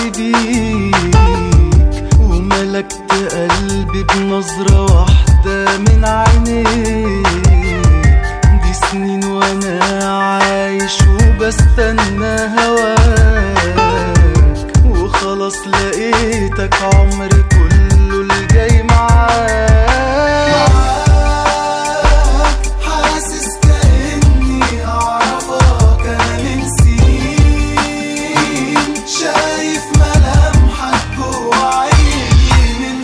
بيك وملكت قلبي بنظرة واحدة من عينيك دي سنين وانا عايش وبستنى هواك وخلاص لقيتك عمري كله الجاي معاك حاسس كأني أعرفك أنا من سنين شايف ملامحك جوا عيني من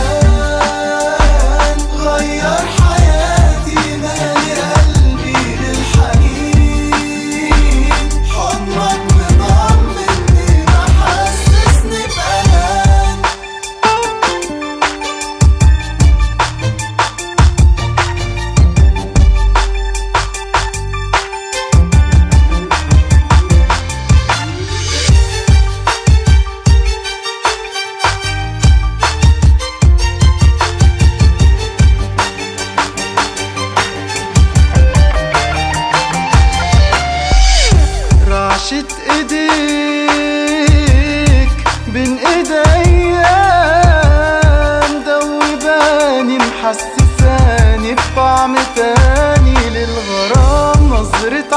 زمان غير حياتي مالي قلبي بالحنين حضنك مطمني محسسني بأمان رعشة ايديك بين ايديا مدوباني محسساني بطعم تاني للغرام نظرة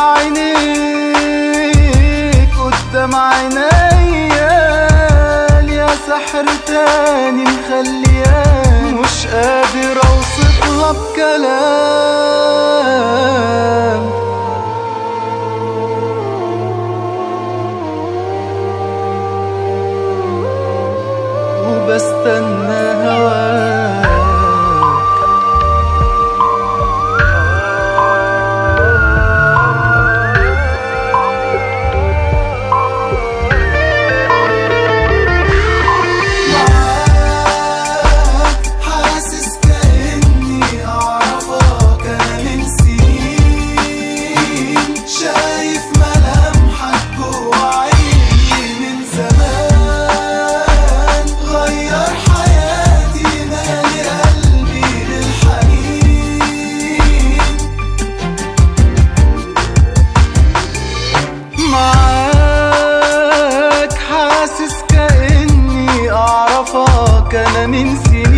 عينيك قدام عينيا يا سحر تاني مخلياني مش قادر اوصف لك كلام وبستنى هواك معاك حاسس كأني أعرفك أنا من سنين شايف ملامحك جوا عيني من زمان غير حياتي مالي قلبي بالحنين معاك حاسس كأني أعرفك أنا من سنين